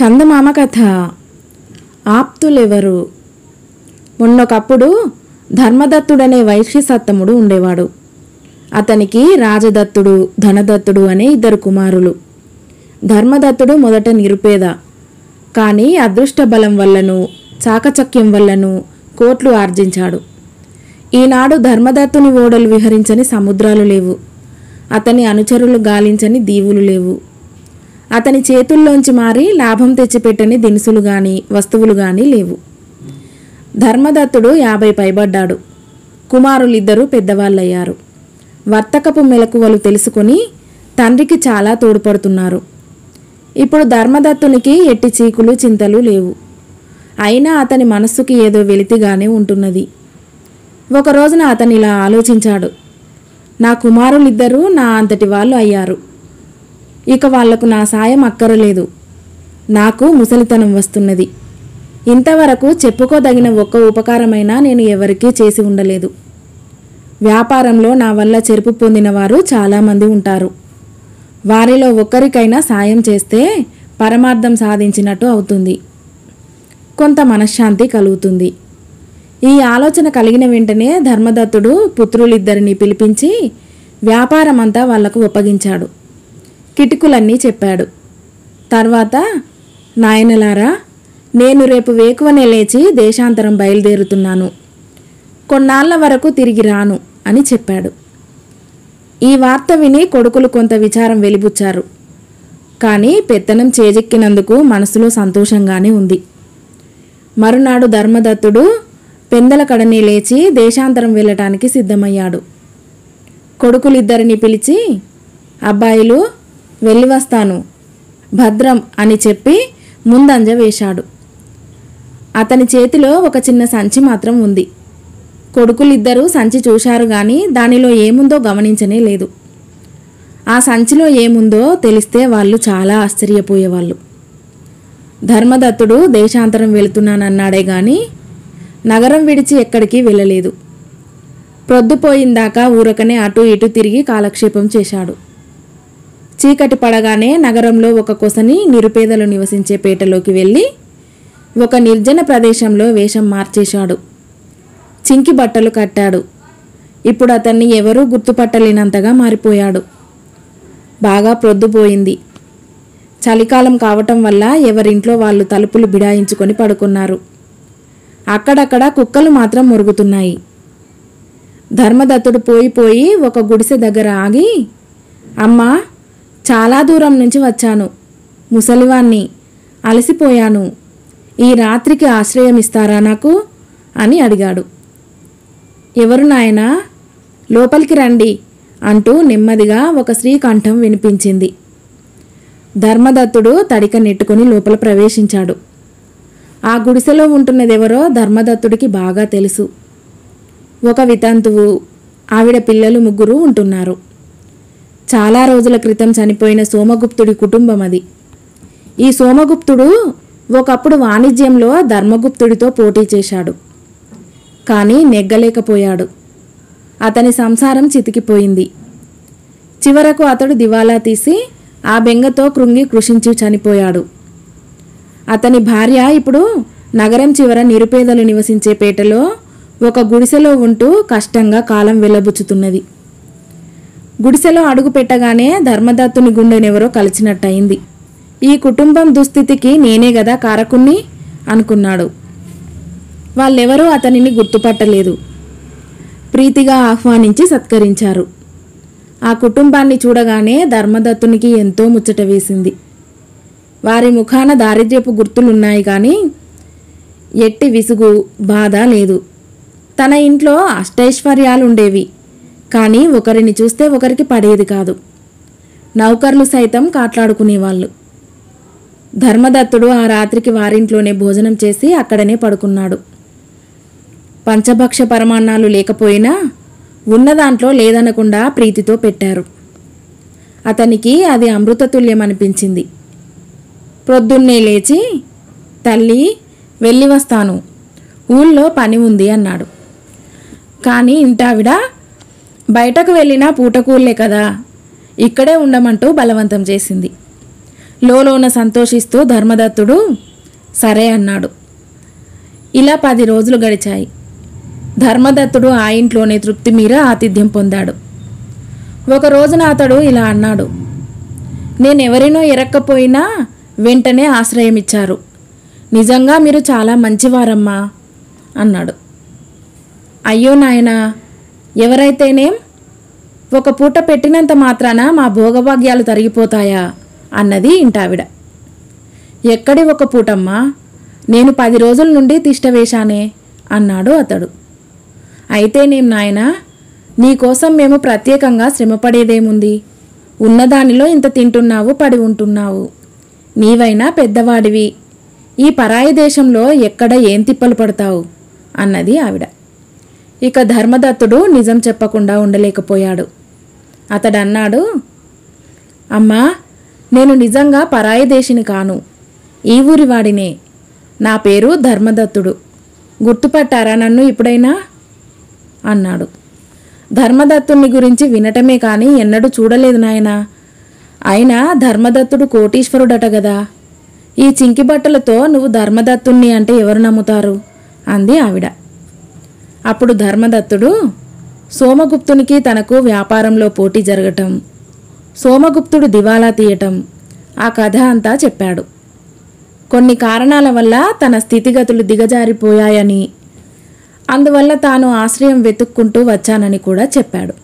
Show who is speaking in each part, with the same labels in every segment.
Speaker 1: చందమామ కథ ఆప్తులెవరు మొన్నొకప్పుడు ధర్మదత్తుడనే వైశ్య సత్తముడు ఉండేవాడు అతనికి రాజదత్తుడు ధనదత్తుడు అనే ఇద్దరు కుమారులు ధర్మదత్తుడు మొదట నిరుపేద కానీ అదృష్ట బలం వల్లను చాకచక్యం వల్లను కోట్లు ఆర్జించాడు ఈనాడు ధర్మదత్తుని ఓడలు విహరించని సముద్రాలు లేవు అతని అనుచరులు గాలించని దీవులు లేవు అతని చేతుల్లోంచి మారి లాభం తెచ్చిపెట్టని దినుసులు గాని వస్తువులు గాని లేవు ధర్మదత్తుడు యాభై పైబడ్డాడు కుమారులిద్దరూ పెద్దవాళ్ళయ్యారు వర్తకపు మెలకువలు తెలుసుకొని తండ్రికి చాలా తోడ్పడుతున్నారు ఇప్పుడు ధర్మదత్తునికి ఎట్టి చీకులు చింతలు లేవు అయినా అతని మనస్సుకి ఏదో వెలితిగానే ఉంటున్నది ఒక రోజున అతను ఇలా ఆలోచించాడు నా కుమారులిద్దరూ నా అంతటి వాళ్ళు అయ్యారు ఇక వాళ్లకు నా సాయం అక్కరలేదు నాకు ముసలితనం వస్తున్నది ఇంతవరకు చెప్పుకోదగిన ఒక్క ఉపకారమైనా నేను ఎవరికీ చేసి ఉండలేదు వ్యాపారంలో నా వల్ల చెరుపు పొందిన వారు చాలామంది ఉంటారు వారిలో ఒక్కరికైనా సాయం చేస్తే పరమార్థం సాధించినట్టు అవుతుంది కొంత మనశ్శాంతి కలుగుతుంది ఈ ఆలోచన కలిగిన వెంటనే ధర్మదత్తుడు పుత్రులిద్దరిని పిలిపించి వ్యాపారమంతా వాళ్లకు ఒప్పగించాడు కిటికులన్నీ చెప్పాడు తర్వాత నాయనలారా నేను రేపు వేకువనే లేచి దేశాంతరం బయలుదేరుతున్నాను కొన్నాళ్ల వరకు తిరిగి రాను అని చెప్పాడు ఈ వార్త విని కొడుకులు కొంత విచారం వెలిబుచ్చారు కానీ పెత్తనం చేజెక్కినందుకు మనసులో సంతోషంగానే ఉంది మరునాడు ధర్మదత్తుడు పెందల కడని లేచి దేశాంతరం వెళ్ళటానికి సిద్ధమయ్యాడు కొడుకులిద్దరిని పిలిచి అబ్బాయిలు వెళ్ళి వస్తాను భద్రం అని చెప్పి ముందంజ వేశాడు అతని చేతిలో ఒక చిన్న సంచి మాత్రం ఉంది కొడుకులిద్దరూ సంచి చూశారు గాని దానిలో ఏముందో గమనించనే లేదు ఆ సంచిలో ఏముందో తెలిస్తే వాళ్ళు చాలా ఆశ్చర్యపోయేవాళ్ళు ధర్మదత్తుడు దేశాంతరం వెళుతున్నానన్నాడే గాని నగరం విడిచి ఎక్కడికి వెళ్ళలేదు ప్రొద్దుపోయిందాకా ఊరకనే అటు ఇటు తిరిగి కాలక్షేపం చేశాడు చీకటి పడగానే నగరంలో ఒక కొసని నిరుపేదలు నివసించే పేటలోకి వెళ్ళి ఒక నిర్జన ప్రదేశంలో వేషం మార్చేశాడు చింకి బట్టలు కట్టాడు ఇప్పుడు అతన్ని ఎవరూ గుర్తుపట్టలేనంతగా మారిపోయాడు బాగా ప్రొద్దుపోయింది చలికాలం కావటం వల్ల ఎవరింట్లో వాళ్ళు తలుపులు బిడాయించుకొని పడుకున్నారు అక్కడక్కడ కుక్కలు మాత్రం మురుగుతున్నాయి ధర్మదత్తుడు పోయి పోయి ఒక గుడిసె దగ్గర ఆగి అమ్మా చాలా దూరం నుంచి వచ్చాను ముసలివాణ్ణి అలసిపోయాను ఈ రాత్రికి ఆశ్రయం ఇస్తారా నాకు అని అడిగాడు ఎవరు నాయనా లోపలికి రండి అంటూ నెమ్మదిగా ఒక స్త్రీ కంఠం వినిపించింది ధర్మదత్తుడు తడిక నెట్టుకుని లోపల ప్రవేశించాడు ఆ గుడిసెలో ఉంటున్నదెవరో ధర్మదత్తుడికి బాగా తెలుసు ఒక వితంతువు ఆవిడ పిల్లలు ముగ్గురు ఉంటున్నారు చాలా రోజుల క్రితం చనిపోయిన సోమగుప్తుడి కుటుంబం అది ఈ సోమగుప్తుడు ఒకప్పుడు వాణిజ్యంలో ధర్మగుప్తుడితో పోటీ చేశాడు కానీ నెగ్గలేకపోయాడు అతని సంసారం చితికిపోయింది చివరకు అతడు దివాలా తీసి ఆ బెంగతో కృంగి కృషించి చనిపోయాడు అతని భార్య ఇప్పుడు నగరం చివర నిరుపేదలు నివసించే పేటలో ఒక గుడిసెలో ఉంటూ కష్టంగా కాలం వెళ్ళబుచ్చుతున్నది గుడిసెలో అడుగు పెట్టగానే ధర్మదత్తుని గుండెనెవరో కలిచినట్టయింది ఈ కుటుంబం దుస్థితికి నేనే గదా కారకుణ్ణి అనుకున్నాడు వాళ్ళెవరూ అతనిని గుర్తుపట్టలేదు ప్రీతిగా ఆహ్వానించి సత్కరించారు ఆ కుటుంబాన్ని చూడగానే ధర్మదత్తునికి ఎంతో ముచ్చట వేసింది వారి ముఖాన దారిద్ర్యపు గుర్తులున్నాయి కానీ ఎట్టి విసుగు బాధ లేదు తన ఇంట్లో అష్టైశ్వర్యాలుండేవి కానీ ఒకరిని చూస్తే ఒకరికి పడేది కాదు నౌకర్లు సైతం కాట్లాడుకునేవాళ్ళు ధర్మదత్తుడు ఆ రాత్రికి వారింట్లోనే భోజనం చేసి అక్కడనే పడుకున్నాడు పంచభక్ష పరమాన్నాలు లేకపోయినా ఉన్న దాంట్లో లేదనకుండా ప్రీతితో పెట్టారు అతనికి అది అమృతతుల్యం అనిపించింది ప్రొద్దున్నే లేచి తల్లి వెళ్ళి వస్తాను ఊళ్ళో పని ఉంది అన్నాడు కానీ ఇంటావిడ బయటకు వెళ్ళినా పూటకూళ్ళే కదా ఇక్కడే ఉండమంటూ బలవంతం చేసింది లోలోన సంతోషిస్తూ ధర్మదత్తుడు సరే అన్నాడు ఇలా పది రోజులు గడిచాయి ధర్మదత్తుడు ఆ ఇంట్లోనే తృప్తి మీర ఆతిథ్యం పొందాడు ఒక రోజున అతడు ఇలా అన్నాడు నేనెవరినో ఎరక్కపోయినా వెంటనే ఆశ్రయం ఇచ్చారు నిజంగా మీరు చాలా మంచివారమ్మా అన్నాడు అయ్యో నాయనా ఎవరైతేనేం ఒక పూట పెట్టినంత మాత్రాన మా భోగభాగ్యాలు తరిగిపోతాయా అన్నది ఇంటావిడ ఎక్కడి ఒక పూటమ్మా నేను పది రోజుల నుండి తిష్టవేశానే అన్నాడు అతడు అయితేనేం నాయనా నీకోసం మేము ప్రత్యేకంగా శ్రమపడేదేముంది ఉన్నదానిలో ఇంత తింటున్నావు పడి ఉంటున్నావు నీవైనా పెద్దవాడివి ఈ పరాయి దేశంలో ఎక్కడ ఏం తిప్పలు పడతావు అన్నది ఆవిడ ఇక ధర్మదత్తుడు నిజం చెప్పకుండా ఉండలేకపోయాడు అతడన్నాడు అమ్మా నేను నిజంగా పరాయి దేశిని కాను ఈ ఊరి వాడినే నా పేరు ధర్మదత్తుడు గుర్తుపట్టారా నన్ను ఇప్పుడైనా అన్నాడు ధర్మదత్తుని గురించి వినటమే కానీ ఎన్నడూ చూడలేదు నాయనా అయినా ధర్మదత్తుడు కోటీశ్వరుడట గదా ఈ చింకి బట్టలతో నువ్వు ధర్మదత్తుణ్ణి అంటే ఎవరు నమ్ముతారు అంది ఆవిడ అప్పుడు ధర్మదత్తుడు సోమగుప్తునికి తనకు వ్యాపారంలో పోటీ జరగటం సోమగుప్తుడు దివాలా తీయటం ఆ కథ అంతా చెప్పాడు కొన్ని కారణాల వల్ల తన స్థితిగతులు దిగజారిపోయాయని అందువల్ల తాను ఆశ్రయం వెతుక్కుంటూ వచ్చానని కూడా చెప్పాడు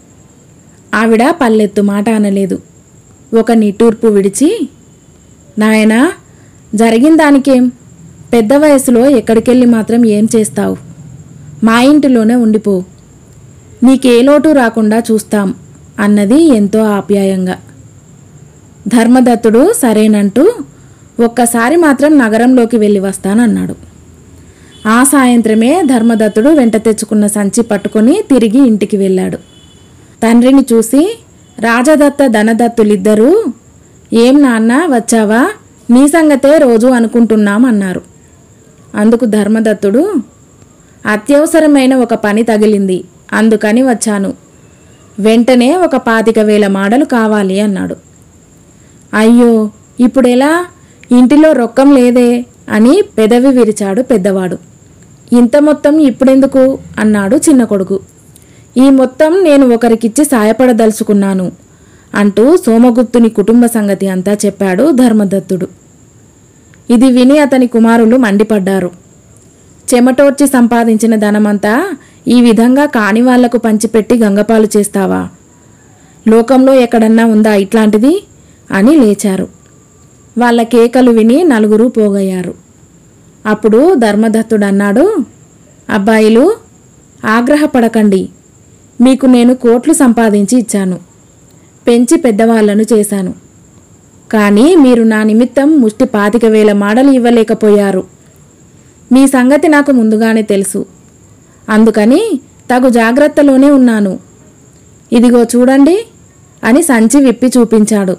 Speaker 1: ఆవిడ పల్లెత్తు మాట అనలేదు ఒక నిట్టూర్పు విడిచి నాయనా జరిగిన దానికేం పెద్ద వయసులో ఎక్కడికెళ్ళి మాత్రం ఏం చేస్తావు మా ఇంటిలోనే ఉండిపో నీకే లోటు రాకుండా చూస్తాం అన్నది ఎంతో ఆప్యాయంగా ధర్మదత్తుడు సరేనంటూ ఒక్కసారి మాత్రం నగరంలోకి వెళ్ళి వస్తానన్నాడు ఆ సాయంత్రమే ధర్మదత్తుడు వెంట తెచ్చుకున్న సంచి పట్టుకొని తిరిగి ఇంటికి వెళ్ళాడు తండ్రిని చూసి రాజదత్త ధనదత్తులిద్దరూ ఏం నాన్న వచ్చావా నీ సంగతే రోజు అనుకుంటున్నాం అన్నారు అందుకు ధర్మదత్తుడు అత్యవసరమైన ఒక పని తగిలింది అందుకని వచ్చాను వెంటనే ఒక పాతిక వేల మాడలు కావాలి అన్నాడు అయ్యో ఇప్పుడెలా ఇంటిలో రొక్కం లేదే అని పెదవి విరిచాడు పెద్దవాడు ఇంత మొత్తం ఇప్పుడెందుకు అన్నాడు చిన్న కొడుకు ఈ మొత్తం నేను ఒకరికిచ్చి సాయపడదలుచుకున్నాను అంటూ సోమగుప్తుని కుటుంబ సంగతి అంతా చెప్పాడు ధర్మదత్తుడు ఇది విని అతని కుమారులు మండిపడ్డారు చెమటోర్చి సంపాదించిన ధనమంతా ఈ విధంగా కాని వాళ్లకు పంచిపెట్టి గంగపాలు చేస్తావా లోకంలో ఎక్కడన్నా ఉందా ఇట్లాంటిది అని లేచారు వాళ్ళ కేకలు విని నలుగురు పోగయ్యారు అప్పుడు ధర్మదత్తుడు అన్నాడు అబ్బాయిలు ఆగ్రహపడకండి మీకు నేను కోట్లు సంపాదించి ఇచ్చాను పెంచి పెద్దవాళ్లను చేశాను కానీ మీరు నా నిమిత్తం ముష్టి పాతిక వేల మాడలు ఇవ్వలేకపోయారు మీ సంగతి నాకు ముందుగానే తెలుసు అందుకని తగు జాగ్రత్తలోనే ఉన్నాను ఇదిగో చూడండి అని సంచి విప్పి చూపించాడు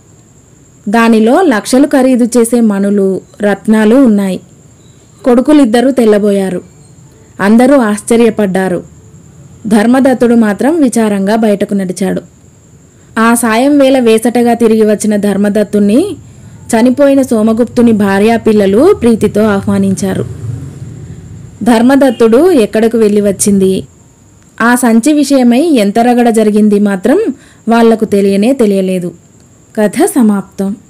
Speaker 1: దానిలో లక్షలు ఖరీదు చేసే మణులు రత్నాలు ఉన్నాయి కొడుకులిద్దరూ తెల్లబోయారు అందరూ ఆశ్చర్యపడ్డారు ధర్మదత్తుడు మాత్రం విచారంగా బయటకు నడిచాడు ఆ సాయం వేళ వేసటగా తిరిగి వచ్చిన ధర్మదత్తుణ్ణి చనిపోయిన సోమగుప్తుని భార్యా పిల్లలు ప్రీతితో ఆహ్వానించారు ధర్మదత్తుడు ఎక్కడకు వెళ్ళి వచ్చింది ఆ సంచి విషయమై ఎంత రగడ జరిగింది మాత్రం వాళ్లకు తెలియనే తెలియలేదు కథ సమాప్తం